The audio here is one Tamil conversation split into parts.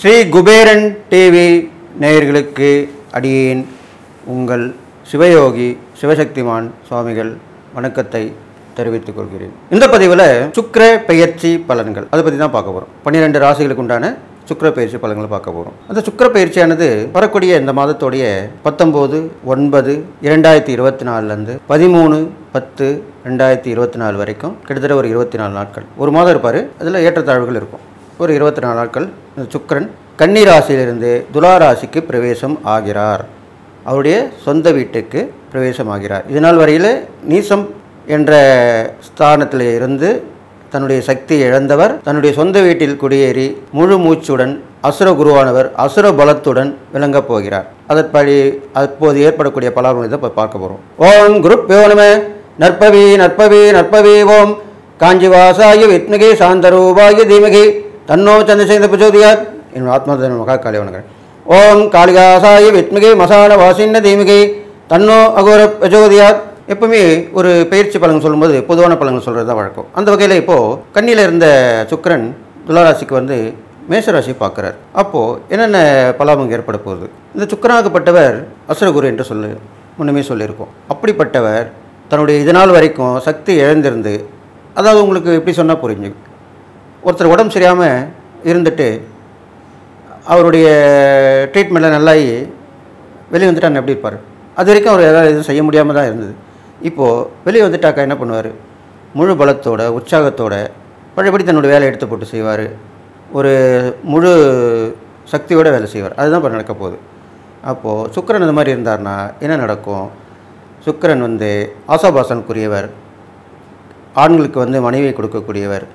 ஸ்ரீ குபேரன் டிவி நேயர்களுக்கு அடியேன் உங்கள் சிவயோகி சிவசக்திமான் சுவாமிகள் வணக்கத்தை தெரிவித்துக் கொள்கிறேன் இந்த பதிவில் சுக்கிர பெயர்ச்சி பலன்கள் அதை பற்றி தான் பார்க்க போகிறோம் பன்னிரெண்டு ராசிகளுக்கு உண்டான சுக்கிர பயிற்சி பலன்களை பார்க்க போகிறோம் அந்த சுக்கிர பயிற்சியானது வரக்கூடிய இந்த மாதத்தோடைய பத்தொம்போது ஒன்பது இரண்டாயிரத்தி இருபத்தி நாலுலேருந்து பதிமூணு பத்து ரெண்டாயிரத்தி இருபத்தி நாலு வரைக்கும் கிட்டத்தட்ட ஒரு இருபத்தி நாலு நாட்கள் ஒரு மாதம் இருப்பார் அதில் ஏற்றத்தாழ்வுகள் இருக்கும் ஒரு இருபத்தி நாலு நாட்கள் இந்த சுக்கிரன் கன்னி ராசியிலிருந்து துலா ராசிக்கு பிரவேசம் ஆகிறார் அவருடைய சொந்த வீட்டுக்கு பிரவேசம் ஆகிறார் இதனால் வரையில் நீசம் என்ற ஸ்தானத்தில் இருந்து தன்னுடைய சக்தி இழந்தவர் தன்னுடைய சொந்த வீட்டில் குடியேறி முழு மூச்சுடன் அசுர குருவானவர் அசுர பலத்துடன் விளங்கப் போகிறார் அதற்படி அப்போது ஏற்படக்கூடிய பலாபலனை தான் இப்போ பார்க்க போகிறோம் ஓம் குருப்போ நம நற்பவி நற்பவி நற்பவி ஓம் காஞ்சிவாசாய வித்மகி சாந்தரூபாய தீமகி தன்னோ சந்திரசேகர பிரச்சோதியார் என் ஆத்மதன் மகா காளி வணங்குறேன் ஓம் காளிகாசாய வித்மகி மசான வாசின்ன தீமகி தன்னோ அகோர பிரச்சோதியார் எப்பவுமே ஒரு பயிற்சி பலன் சொல்லும்போது பொதுவான பலன்கள் சொல்கிறது தான் வழக்கம் அந்த வகையில் இப்போது கண்ணியில் இருந்த சுக்கிரன் துளாராசிக்கு வந்து மேஷராசி பார்க்குறார் அப்போது என்னென்ன பலாபம் ஏற்பட போகுது இந்த சுக்கரனாகப்பட்டவர் அசுரகுரு என்று சொல்லு முன்னமே சொல்லியிருக்கோம் அப்படிப்பட்டவர் தன்னுடைய இது நாள் வரைக்கும் சக்தி இழந்திருந்து அதாவது உங்களுக்கு எப்படி சொன்னால் புரிஞ்சு ஒருத்தர் உடம்பு சரியாமல் இருந்துட்டு அவருடைய ட்ரீட்மெண்ட்டில் நல்லாயி வெளியே வந்துட்டாங்க எப்படி இருப்பார் அது வரைக்கும் அவர் ஏதாவது எதுவும் செய்ய முடியாமல் தான் இருந்தது இப்போது வெளியே வந்துட்டாக்கா என்ன பண்ணுவார் முழு பலத்தோட உற்சாகத்தோட பழையபடி தன்னோட வேலையை எடுத்து போட்டு செய்வார் ஒரு முழு சக்தியோட வேலை செய்வார் அதுதான் இப்போ நடக்க போகுது அப்போது சுக்கிரன் இந்த மாதிரி இருந்தார்னா என்ன நடக்கும் சுக்கிரன் வந்து ஆசாபாசனுக்குரியவர் ஆண்களுக்கு வந்து மனைவியை கொடுக்கக்கூடியவர்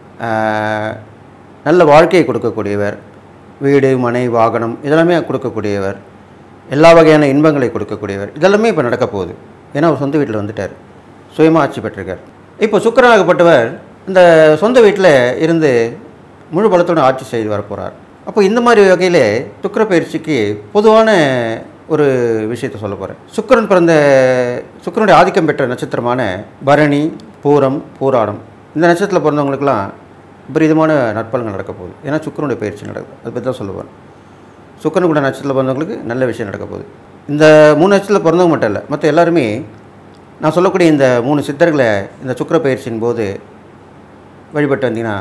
ஆஹ், நல்ல வாழ்க்கையை கொடுக்கக்கூடியவர் வீடு மனை வாகனம் இதெல்லாமே கொடுக்கக்கூடியவர் எல்லா வகையான இன்பங்களை கொடுக்கக்கூடியவர் இதெல்லாமே இப்போ நடக்க போகுது ஏன்னா அவர் சொந்த வீட்டில் வந்துட்டார் சுயமாக ஆட்சி பெற்றிருக்கார் இப்போ சுக்கிரனாகப்பட்டவர் இந்த சொந்த வீட்டில் இருந்து முழு பலத்தோடு ஆட்சி செய்து வரப்போகிறார் அப்போ இந்த மாதிரி வகையில் சுக்கிர பயிற்சிக்கு பொதுவான ஒரு விஷயத்தை சொல்ல போகிறேன் சுக்கிரன் பிறந்த சுக்கிரனுடைய ஆதிக்கம் பெற்ற நட்சத்திரமான பரணி பூரம் பூராடம் இந்த நட்சத்திரத்தில் பிறந்தவங்களுக்கெல்லாம் விபரீதமான நற்பலன்கள் நடக்க போகுது ஏன்னா சுக்கிரனுடைய பயிற்சி நடக்குது அதை பற்றி தான் சொல்லுவேன் சுக்கரன் கூட நட்சத்திரத்தில் பிறந்தவங்களுக்கு நல்ல விஷயம் நடக்க போகுது இந்த மூணு நட்சத்திரத்தில் பிறந்தவங்க மட்டும் இல்லை மற்ற எல்லாருமே நான் சொல்லக்கூடிய இந்த மூணு சித்தர்களை இந்த சுக்கிர பயிற்சியின் போது வழிபட்டு வந்தீங்கன்னா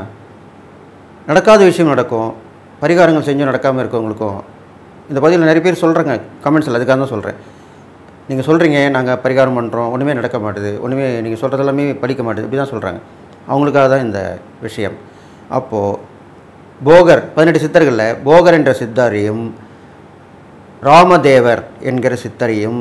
நடக்காத விஷயம் நடக்கும் பரிகாரங்கள் செஞ்சும் நடக்காமல் இருக்கவங்களுக்கும் இந்த பதிவில் நிறைய பேர் சொல்கிறாங்க கமெண்ட்ஸில் அதுக்காக தான் சொல்கிறேன் நீங்கள் சொல்கிறீங்க நாங்கள் பரிகாரம் பண்ணுறோம் ஒன்றுமே நடக்க மாட்டுது ஒன்றுமே நீங்கள் சொல்கிறது எல்லாமே படிக்க மாட்டுது இப்படி தான் சொல்கிறாங்க அவங்களுக்காக தான் இந்த விஷயம் அப்போது போகர் பதினெட்டு சித்தர்களில் போகர் என்ற சித்தரையும் ராமதேவர் என்கிற சித்தரையும்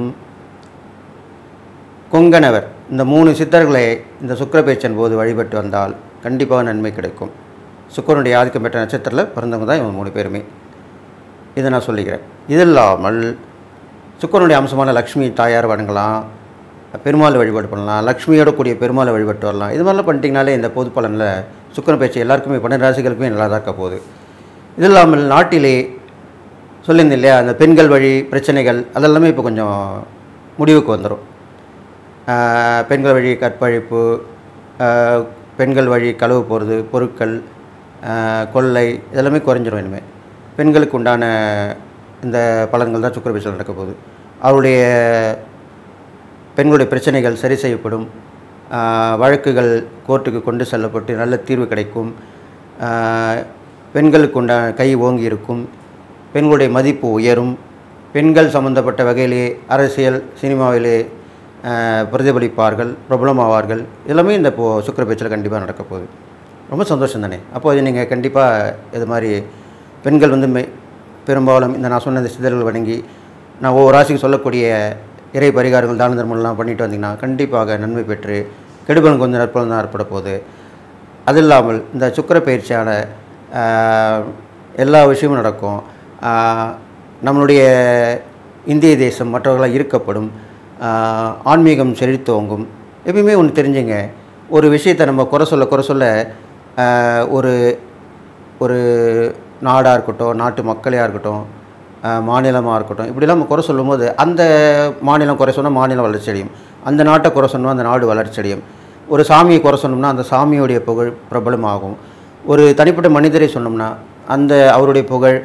கொங்கணவர் இந்த மூணு சித்தர்களை இந்த சுக்கிர பேச்சன் போது வழிபட்டு வந்தால் கண்டிப்பாக நன்மை கிடைக்கும் சுக்கரனுடைய ஆதிக்கம் பெற்ற நட்சத்திரத்தில் பிறந்தவங்க தான் இவங்க மூணு பேருமே இதை நான் சொல்லிக்கிறேன் இது இல்லாமல் சுக்கரனுடைய அம்சமான லக்ஷ்மி தாயார் வணங்கலாம் பெருமாள் வழிபாடு பண்ணலாம் லக்ஷ்மியோட கூடிய பெருமாளை வழிபட்டு வரலாம் இது மாதிரிலாம் பண்ணிட்டீங்கனாலே இந்த பொது பலனில் சுக்கரன் பேச்சு எல்லாருக்குமே பன்னெண்டு ராசிகளுக்குமே நல்லா தான் இருக்க போகுது இது இல்லாமல் நாட்டிலே சொல்லியிருந்தேன் இல்லையா அந்த பெண்கள் வழி பிரச்சனைகள் அதெல்லாமே இப்போ கொஞ்சம் முடிவுக்கு வந்துடும் ஆஹ் பெண்கள் வழி கற்பழிப்பு ஆஹ் பெண்கள் வழி களவு போகிறது பொருட்கள் ஆஹ் கொள்ளை இதெல்லாமே குறைஞ்சிரும் இனிமேல் பெண்களுக்கு உண்டான இந்த பலன்கள் தான் சுக்கரபேசில் நடக்க போகுது அவருடைய பெண்களுடைய பிரச்சனைகள் சரி செய்யப்படும் ஆஹ் வழக்குகள் கோர்ட்டுக்கு கொண்டு செல்லப்பட்டு நல்ல தீர்வு கிடைக்கும் ஆஹ் பெண்களுக்கு உண்டான கை ஓங்கி இருக்கும் பெண்களுடைய மதிப்பு உயரும் பெண்கள் சம்பந்தப்பட்ட வகையிலே அரசியல் சினிமாவிலே ஆஹ் பிரதிபலிப்பார்கள் பிரபலமாவார்கள் எல்லாமே இந்த இப்போ சுக்கர பேச்சில் கண்டிப்பாக நடக்க போகுது ரொம்ப சந்தோஷம் தானே அப்போ அது நீங்கள் கண்டிப்பாக இது மாதிரி பெண்கள் வந்து மெ பெரும்பாலும் இந்த நான் சொன்ன இந்த சிதறல் வணங்கி நான் ஒவ்வொரு ராசிக்கு சொல்லக்கூடிய இறை பரிகாரங்கள் தான தர்மம்லாம் பண்ணிட்டு வந்தீங்கன்னா கண்டிப்பாக நன்மை பெற்று கெடுபலன் கொஞ்சம் நற்பலன் தான் ஏற்பட போகுது அது இல்லாமல் இந்த சுக்கிர பயிற்சியான ஆஹ், எல்லா விஷயமும் நடக்கும் ஆஹ், நம்மளுடைய இந்திய தேசம் மற்றவர்களால் ஈர்க்கப்படும் ஆஹ், ஆன்மீகம் செழித்தோங்கும் எப்பயுமே ஒன்று தெரிஞ்சுங்க ஒரு விஷயத்தை நம்ம குறை சொல்ல குறை சொல்ல ஆஹ், ஒரு ஒரு நாடாக இருக்கட்டும் நாட்டு மக்களையாக இருக்கட்டும் மாநிலமாக இருக்கட்டும் இப்படிலாம் நம்ம குறை சொல்லும்போது அந்த மாநிலம் குறை சொன்னால் மாநிலம் வளர்ச்சி அடையும் அந்த நாட்டை குறை சொன்னால் அந்த நாடு வளர்ச்சி அடையும் ஒரு சாமியை குறை சொன்னோம்னா அந்த சாமியுடைய புகழ் பிரபலமாகும் ஒரு தனிப்பட்ட மனிதரை சொன்னோம்னா அந்த அவருடைய புகழ்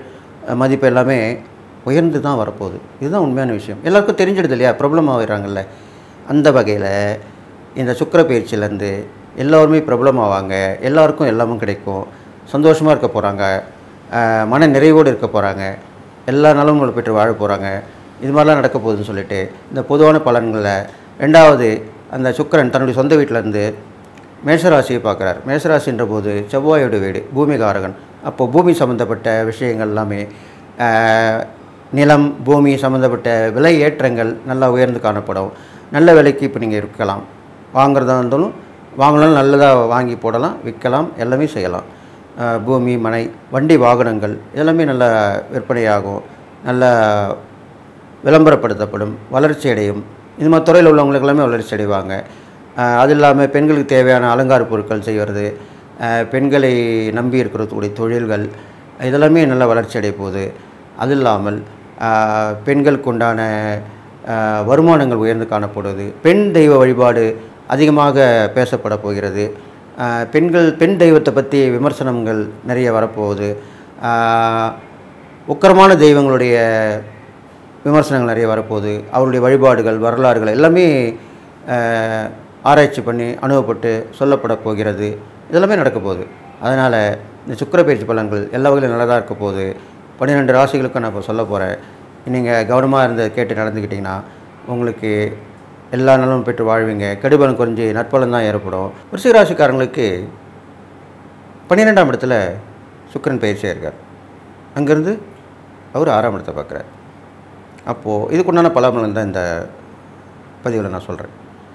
அஹ், மதிப்பு எல்லாமே உயர்ந்து தான் வரப்போகுது இதுதான் உண்மையான விஷயம் எல்லாருக்கும் தெரிஞ்சிடுது இல்லையா ப்ராப்ளம் ஆகிறாங்கல்ல அந்த வகையில் இந்த சுக்கிர பயிற்சியிலேருந்து எல்லோருமே பிரபலம் ஆவாங்க எல்லாருக்கும் எல்லாமும் கிடைக்கும் சந்தோஷமாக இருக்க போகிறாங்க மன நிறைவோடு இருக்க போகிறாங்க எல்லா நலன்களை பெற்று வாழ போகிறாங்க இது மாதிரிலாம் நடக்க போகுதுன்னு சொல்லிட்டு இந்த பொதுவான பலன்களை ரெண்டாவது அந்த சுக்கிரன் தன்னுடைய சொந்த வீட்டிலேருந்து மேஷராசியை பார்க்குறார் மேஷராசின்ற போது செவ்வாயோட வீடு பூமிகாரகன் அப்போ பூமி சம்மந்தப்பட்ட விஷயங்கள் எல்லாமே ஆஹ், நிலம் பூமி சம்மந்தப்பட்ட விலை ஏற்றங்கள் நல்லா உயர்ந்து காணப்படும் நல்ல விலைக்கு இப்போ நீங்கள் இருக்கலாம் வாங்குறதா இருந்தாலும் வாங்கலாம் நல்லதாக வாங்கி போடலாம் விற்கலாம் எல்லாமே செய்யலாம் ஆஹ், பூமி மனை வண்டி வாகனங்கள் இதெல்லாமே நல்ல விற்பனையாகும் நல்ல விளம்பரப்படுத்தப்படும் வளர்ச்சி அடையும் இது மாதிரி துறையில் உள்ளவங்களுக்கு எல்லாமே வளர்ச்சி அடைவாங்க ஆஹ் அது இல்லாமல் பெண்களுக்கு தேவையான அலங்கார பொருட்கள் செய்வது ஆஹ் பெண்களை நம்பி இருக்கக்கூடிய தொழில்கள் இதெல்லாமே நல்ல வளர்ச்சி அடைய போகுது அது இல்லாமல் ஆஹ் பெண்களுக்கு உண்டான ஆஹ் வருமானங்கள் உயர்ந்து காணப்படுவது பெண் தெய்வ வழிபாடு அதிகமாக பேசப்பட போகிறது ஆஹ் பெண்கள் பெண் தெய்வத்தை பற்றி விமர்சனங்கள் நிறைய வரப்போகுது ஆஹ் உக்கிரமான தெய்வங்களுடைய விமர்சனங்கள் நிறைய வரப்போகுது அவருடைய வழிபாடுகள் வரலாறுகள் எல்லாமே ஆஹ், ஆராய்ச்சி பண்ணி அனுபவப்பட்டு சொல்லப்பட போகிறது இதெல்லாமே நடக்க போகுது அதனால் இந்த சுக்கிர பயிற்சி பலன்கள் எல்லா வகையிலும் நல்லதாக இருக்க போகுது பன்னிரெண்டு ராசிகளுக்கும் நான் இப்போ சொல்ல போகிறேன் நீங்கள் கவனமாக இருந்து கேட்டு நடந்துக்கிட்டிங்கன்னா உங்களுக்கு எல்லா நலனும் பெற்று வாழ்வீங்க கெடுபலம் குறைஞ்சி நற்பலன் தான் ஏற்படும் விருச்சிக ராசிக்காரங்களுக்கு பன்னிரெண்டாம் இடத்துல சுக்கிரன் பயிற்சியாக இருக்கார் அங்கேருந்து அவர் ஆறாம் இடத்தை பார்க்குறார் அப்போது இதுக்குண்டான பலாபலன் தான் இந்த பதிவில் நான் சொல்கிறேன்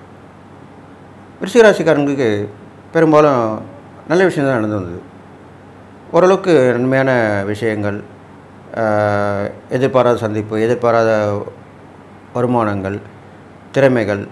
விருச்சிகராசிக்காரங்களுக்கு பெரும்பாலும் நல்ல விஷயம் தான் நடந்து வந்தது ஓரளவுக்கு நன்மையான விஷயங்கள் ஆஹ், எதிர்பாராத சந்திப்பு எதிர்பாராத வருமானங்கள் திறமைகள்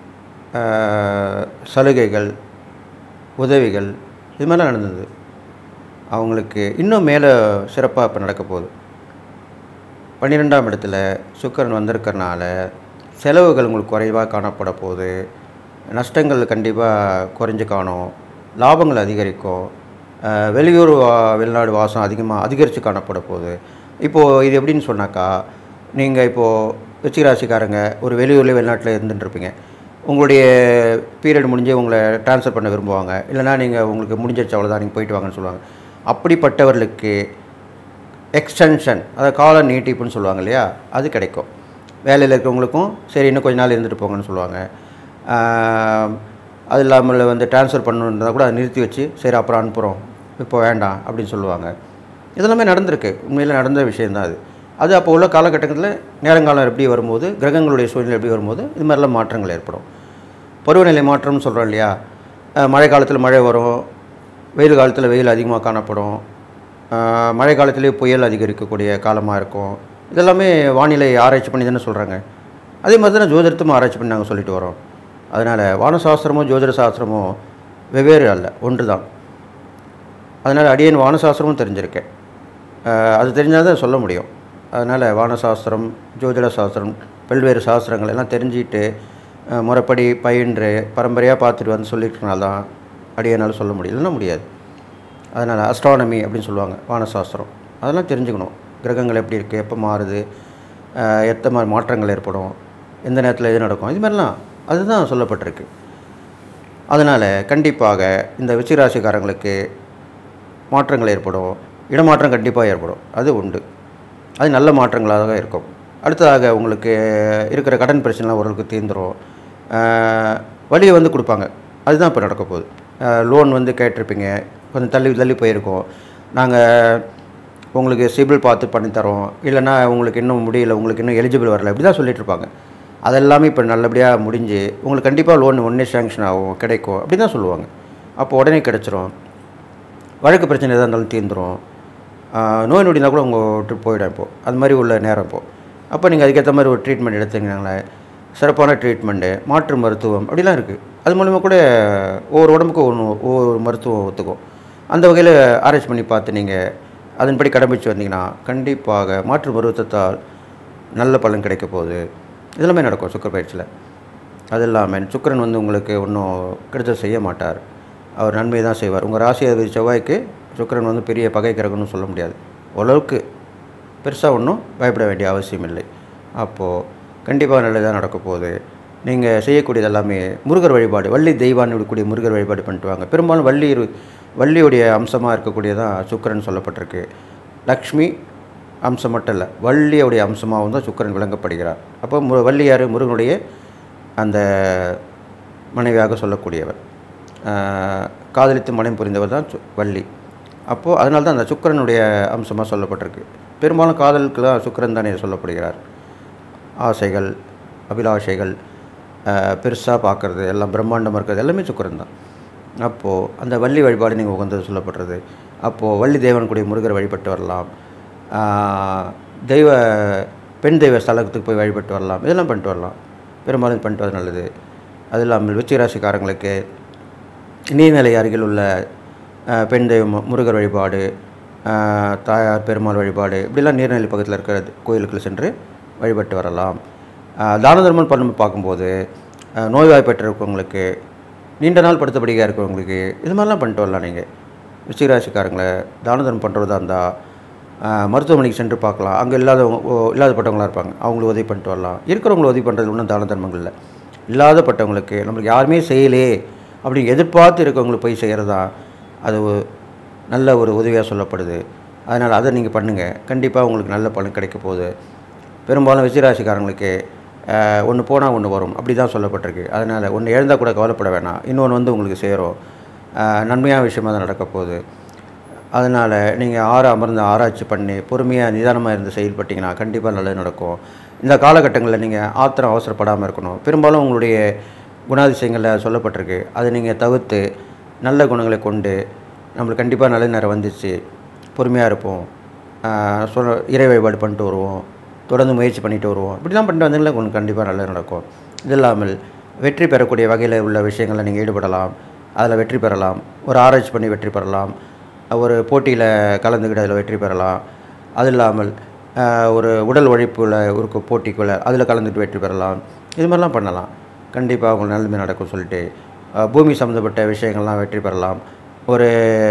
ஆஹ், சலுகைகள் உதவிகள் இது மாதிரிலாம் நடந்தது அவங்களுக்கு இன்னும் மேலே சிறப்பாக இப்போ நடக்க போகுது பன்னிரெண்டாம் இடத்துல சுக்கிரன் வந்திருக்கறனால செலவுகள் உங்களுக்கு குறைவாக காணப்பட போகுது நஷ்டங்கள் கண்டிப்பாக குறைஞ்சு காணும் லாபங்கள் அதிகரிக்கும் அஹ் வெளியூர் வா- வெளிநாடு வாசம் அதிகமாக அதிகரித்து காணப்பட போகுது இப்போது இது எப்படின்னு சொன்னாக்கா நீங்கள் இப்போது விச்சிகராசிக்காரங்க ஒரு வெளியூரில் வெளிநாட்டில் இருந்துட்டுருப்பீங்க உங்களுடைய பீரியட் முடிஞ்சு உங்களை ட்ரான்ஸ்ஃபர் பண்ண விரும்புவாங்க இல்லைனா நீங்கள் உங்களுக்கு முடிஞ்சிருச்சு அவ்வளோதான் நீங்கள் போயிட்டு வாங்கன்னு சொல்லுவாங்க அப்படிப்பட்டவர்களுக்கு எக்ஸ்டென்ஷன் அதாவது கால நீட்டிப்புன்னு சொல்லுவாங்க இல்லையா அது கிடைக்கும் வேலையில் இருக்கிறவங்களுக்கும் சரி இன்னும் கொஞ்ச நாள் இருந்துட்டு போங்கன்னு சொல்லுவாங்க ஆஹ், அது இல்லாமல் வந்து ட்ரான்ஸ்ஃபர் பண்ணணுன்றதை கூட அதை நிறுத்தி வச்சு சரி அப்புறம் அனுப்புகிறோம் இப்போ வேண்டாம் அப்படின்னு சொல்லுவாங்க இதெல்லாமே நடந்திருக்கு உண்மையில் நடந்த விஷயந்தான் அது அது அப்போ உள்ள காலகட்டத்தில் நேரங்காலம் எப்படி வரும்போது கிரகங்களுடைய சூழ்நிலை எப்படி வரும்போது இது மாதிரிலாம் மாற்றங்கள் ஏற்படும் பருவநிலை மாற்றம்னு சொல்கிறோம் இல்லையா அஹ் மழை காலத்தில் மழை வரும் வெயில் காலத்தில் வெயில் அதிகமாக காணப்படும் அஹ் மழை காலத்திலே புயல் அதிகரிக்கக்கூடிய காலமாக இருக்கும் இதெல்லாமே வானிலை ஆராய்ச்சி பண்ணி தானே சொல்கிறாங்க அதே மாதிரி தானே ஜோதிடத்தும் ஆராய்ச்சி பண்ணி நாங்கள் சொல்லிட்டு வரோம் அதனால் வானசாஸ்திரமோ ஜோதிட சாஸ்திரமோ வெவ்வேறு அல்ல ஒன்று தான் அதனால் அடியேன் வானசாஸ்திரமும் தெரிஞ்சிருக்கேன் அஹ் அது தெரிஞ்சால் தான் சொல்ல முடியும் அதனால் வானசாஸ்திரம் ஜோதிட சாஸ்திரம் பல்வேறு சாஸ்திரங்கள் எல்லாம் தெரிஞ்சுக்கிட்டு அஹ் முறைப்படி பயின்று பரம்பரையாக பார்த்துட்டு வந்து சொல்லியிருக்கனால தான் அடியனால் சொல்ல முடியும் இல்லைன்னா முடியாது அதனால் அஸ்ட்ரானமி அப்படின்னு சொல்லுவாங்க வானசாஸ்திரம் அதெல்லாம் தெரிஞ்சுக்கணும் கிரகங்கள் எப்படி இருக்குது எப்போ மாறுது அஹ் எத்தனை மாதிரி மாற்றங்கள் ஏற்படும் எந்த நேரத்தில் எது நடக்கும் இது மாதிரிலாம் அதுதான் சொல்லப்பட்டிருக்கு அதனால் கண்டிப்பாக இந்த விச்சிராசிக்காரங்களுக்கு மாற்றங்கள் ஏற்படும் இடமாற்றம் கண்டிப்பாக ஏற்படும் அது உண்டு அது நல்ல மாற்றங்களாக இருக்கும் அடுத்ததாக உங்களுக்கு இருக்கிற கடன் பிரச்சனைலாம் ஓரளவுக்கு தீர்ந்துடும் வழியை வந்து கொடுப்பாங்க அதுதான் இப்போ நடக்க போகுது லோன் வந்து கேட்டிருப்பீங்க கொஞ்சம் தள்ளி தள்ளி போயிருக்கோம் நாங்கள் உங்களுக்கு சிபில் பார்த்து பண்ணித்தரோம் இல்லைன்னா உங்களுக்கு இன்னும் முடியல உங்களுக்கு இன்னும் எலிஜிபிள் வரல இப்படி தான் சொல்லிட்டு இருப்பாங்க அதெல்லாமே இப்போ நல்லபடியாக முடிஞ்சு உங்களுக்கு கண்டிப்பாக லோன் உடனே சேங்ஷன் ஆகும் கிடைக்கும் அப்படி தான் சொல்லுவாங்க அப்போ உடனே கிடைச்சிரும் வழக்கு பிரச்சனை எதாக இருந்தாலும் தீர்ந்துரும் ஆஹ் நோய் நொடினா கூட உங்கள் விட்டு போயிடும் இப்போது அது மாதிரி உள்ள நேரம் இப்போது அப்போ நீங்கள் அதுக்கேற்ற மாதிரி ஒரு ட்ரீட்மெண்ட் எடுத்தீங்கன்னாங்களே சிறப்பான ட்ரீட்மெண்ட்டு மாற்று மருத்துவம் அப்படிலாம் இருக்குது அது மூலிமா கூட ஒவ்வொரு உடம்புக்கும் ஒன்று ஒவ்வொரு மருத்துவம் ஒத்துக்கும் அந்த வகையில் ஆராய்ச்சி பண்ணி பார்த்து நீங்கள் அதன்படி கடைபிடிச்சு வந்தீங்கன்னா கண்டிப்பாக மாற்று மருத்துவத்தால் நல்ல பலன் கிடைக்க போகுது இதெல்லாமே நடக்கும் சுக்கர பயிற்சியில் அது இல்லாமல் சுக்கிரன் வந்து உங்களுக்கு ஒன்றும் கெடுதல் செய்ய மாட்டார் அவர் நன்மை தான் செய்வார் உங்கள் ராசி அதிபதி செவ்வாய்க்கு சுக்கிரன் வந்து பெரிய பகை கிரகம்னு சொல்ல முடியாது ஓரளவுக்கு பெருசாக ஒன்றும் பயப்பட வேண்டிய அவசியம் இல்லை அப்போது கண்டிப்பாக நல்லதாக நடக்க போகுது நீங்கள் செய்யக்கூடியது எல்லாமே முருகர் வழிபாடு வள்ளி தெய்வான்னு இருக்கக்கூடிய முருகர் வழிபாடு பண்ணிட்டு வாங்க பெரும்பாலும் வள்ளி இரு- வள்ளியுடைய அம்சமாக இருக்கக்கூடியதான் சுக்கிரன் சொல்லப்பட்டிருக்கு லக்ஷ்மி அம்சம் மட்டும் இல்லை வள்ளியுடைய அம்சமாகவும் தான் சுக்கிரன் விளங்கப்படுகிறார் அப்போ மு வள்ளியார் முருகனுடைய அந்த மனைவியாக சொல்லக்கூடியவர் ஆஹ் காதலித்து மனம் புரிந்தவர் தான் சு- வள்ளி அப்போது அதனால தான் அந்த சுக்கிரனுடைய அம்சமாக சொல்லப்பட்டிருக்கு பெரும்பாலும் காதலுக்கெல்லாம் சுக்கிரன் தானே சொல்லப்படுகிறார் ஆசைகள் அபிலாஷைகள் பெருசாக பார்க்குறது எல்லாம் பிரம்மாண்டமாக இருக்கிறது எல்லாமே சுக்கிரன் தான் அப்போது அந்த வள்ளி வழிபாடு நீங்கள் உகந்தது சொல்லப்படுறது அப்போது வள்ளி தேவன் கூடிய முருகரை வழிபட்டு வரலாம் ஆஹ் தெய்வ பெண் தெய்வ ஸ்தலத்துக்கு போய் வழிபட்டு வரலாம் இதெல்லாம் பண்ணிட்டு வரலாம் பெரும்பாலும் இது பண்ணிட்டு வரது நல்லது அது இல்லாமல் விருச்சிகராசிக்காரங்களுக்கு நீர்நிலை அருகில் உள்ள அஹ், பெண் தெய்வம் முருகர் வழிபாடு அஹ், தாயார் பெருமாள் வழிபாடு இப்படிலாம் நீர்நிலை பக்கத்தில் இருக்கிற கோயிலுக்கு சென்று வழிபட்டு வரலாம் அஹ், தான தர்மம் பண்ண பார்க்கும்போது அஹ், நோய்வாய்ப்பட்டிருக்கவங்களுக்கு நீண்ட நாள் படுத்தபடியாக இருக்கிறவங்களுக்கு இது மாதிரிலாம் பண்ணிட்டு வரலாம் நீங்கள் விருச்சிகராசிக்காரங்களை தான தர்மம் பண்ணுறதா இருந்தால் மருத்துவமனைக்கு சென்று பார்க்கலாம் அங்கே இல்லாதவங்க ஓ- இல்லாதப்பட்டவங்களா இருப்பாங்க அவங்களுக்கு உதவி பண்ணிட்டு வரலாம் இருக்கிறவங்களை உதவி பண்ணுறது ஒன்றும் தான தர்மங்கள் இல்லை இல்லாதப்பட்டவங்களுக்கு நம்மளுக்கு யாருமே செய்யலையே அப்படி எதிர்பார்த்து இருக்கவங்களுக்கு போய் செய்கிறதா அது ஒரு நல்ல ஒரு உதவியாக சொல்லப்படுது அதனால் அதை நீங்கள் பண்ணுங்கள் கண்டிப்பாக உங்களுக்கு நல்ல பலன் கிடைக்க போகுது பெரும்பாலும் விசிராசிக்காரங்களுக்கு ஒன்று போனால் ஒன்று வரும் அப்படி தான் சொல்லப்பட்டிருக்கு அதனால் ஒன்று எழுந்தால் கூட கவலைப்பட வேணாம் இன்னொன்று வந்து உங்களுக்கு சேரும் அஹ், நன்மையான விஷயமாக தான் நடக்க போகுது அதனால் நீங்கள் ஆற அமர்ந்து ஆராய்ச்சி பண்ணி பொறுமையாக நிதானமாக இருந்து செயல்பட்டிங்கன்னா கண்டிப்பாக நல்லது நடக்கும் இந்த காலகட்டங்களில் நீங்கள் ஆத்திரம் அவசரப்படாமல் இருக்கணும் பெரும்பாலும் உங்களுடைய குணாதிசயங்களில் சொல்லப்பட்டிருக்கு அதை நீங்கள் தவிர்த்து நல்ல குணங்களை கொண்டு நம்மளுக்கு கண்டிப்பாக நல்ல நேரம் வந்துச்சு பொறுமையாக இருப்போம் ஆஹ் சொல்ல இறை வழிபாடு பண்ணிட்டு வருவோம் தொடர்ந்து முயற்சி பண்ணிட்டு வருவோம் இப்படிலாம் பண்ணிட்டு வந்தீங்களா உங்களுக்கு கண்டிப்பாக நல்லது நடக்கும் இது இல்லாமல் வெற்றி பெறக்கூடிய வகையில் உள்ள விஷயங்களில் நீங்கள் ஈடுபடலாம் அதில் வெற்றி பெறலாம் ஒரு ஆராய்ச்சி பண்ணி வெற்றி பெறலாம் ஒரு போட்டியில் கலந்துக்கிட்டு அதில் வெற்றி பெறலாம் அது இல்லாமல் ஆஹ், ஒரு உடல் உழைப்புல ஒரு போட்டிக்குள்ள அதில் கலந்துட்டு வெற்றி பெறலாம் இது மாதிரிலாம் பண்ணலாம் கண்டிப்பாக உங்களுக்கு நல்லதுமே நடக்கும் சொல்லிட்டு ஆஹ், பூமி சம்மந்தப்பட்ட விஷயங்கள்லாம் வெற்றி பெறலாம் ஒரு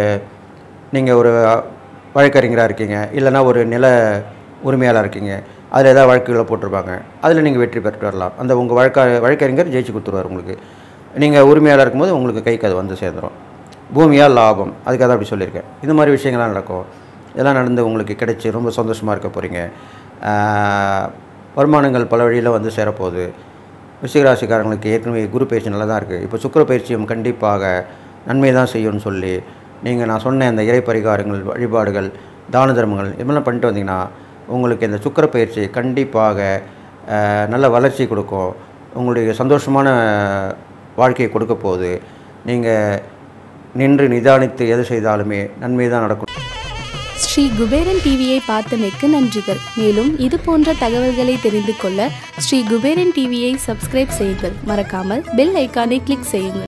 நீங்கள் ஒரு வழக்கறிஞராக இருக்கீங்க இல்லைன்னா ஒரு நில உரிமையாளர் இருக்கீங்க அதில் ஏதாவது வழக்குகளை போட்டிருப்பாங்க அதில் நீங்கள் வெற்றி பெற்று வரலாம் அந்த உங்கள் வழக்க வழக்கறிஞர் ஜெயிச்சு கொடுத்துருவார் உங்களுக்கு நீங்கள் உரிமையாளர் இருக்கும்போது உங்களுக்கு கைக்கு அது வந்து சேர்ந்துடும் பூமியாக லாபம் அதுக்காக தான் அப்படி சொல்லியிருக்கேன் இந்த மாதிரி விஷயங்கள்லாம் நடக்கும் இதெல்லாம் நடந்து உங்களுக்கு கிடைச்சி ரொம்ப சந்தோஷமாக இருக்க போகிறீங்க வருமானங்கள் பல வழியில் வந்து சேரப்போகுது விருச்சிகராசிக்காரங்களுக்கு ஏற்கனவே குரு பயிற்சி நல்லா தான் இருக்குது இப்போ சுக்கிர பயிற்சியும் கண்டிப்பாக நன்மை தான் செய்யும்னு சொல்லி நீங்கள் நான் சொன்ன அந்த இறை பரிகாரங்கள் வழிபாடுகள் தான தர்மங்கள் இதெல்லாம் பண்ணிட்டு வந்தீங்கன்னா உங்களுக்கு இந்த சுக்கிர பயிற்சி கண்டிப்பாக அஹ், நல்ல வளர்ச்சி கொடுக்கும் உங்களுடைய சந்தோஷமான வாழ்க்கையை கொடுக்க போகுது நீங்கள் நின்று நிதானித்து எது செய்தாலுமே நன்மை தான் நடக்கும் ஸ்ரீ குபேரன் டிவியை பார்த்தமைக்கு நன்றிகள் மேலும் இது போன்ற தகவல்களை தெரிந்து கொள்ள ஸ்ரீ குபேரன் டிவியை சப்ஸ்கிரைப் செய்யுங்கள் மறக்காமல் பெல் ஐக்கானை கிளிக் செய்யுங்கள்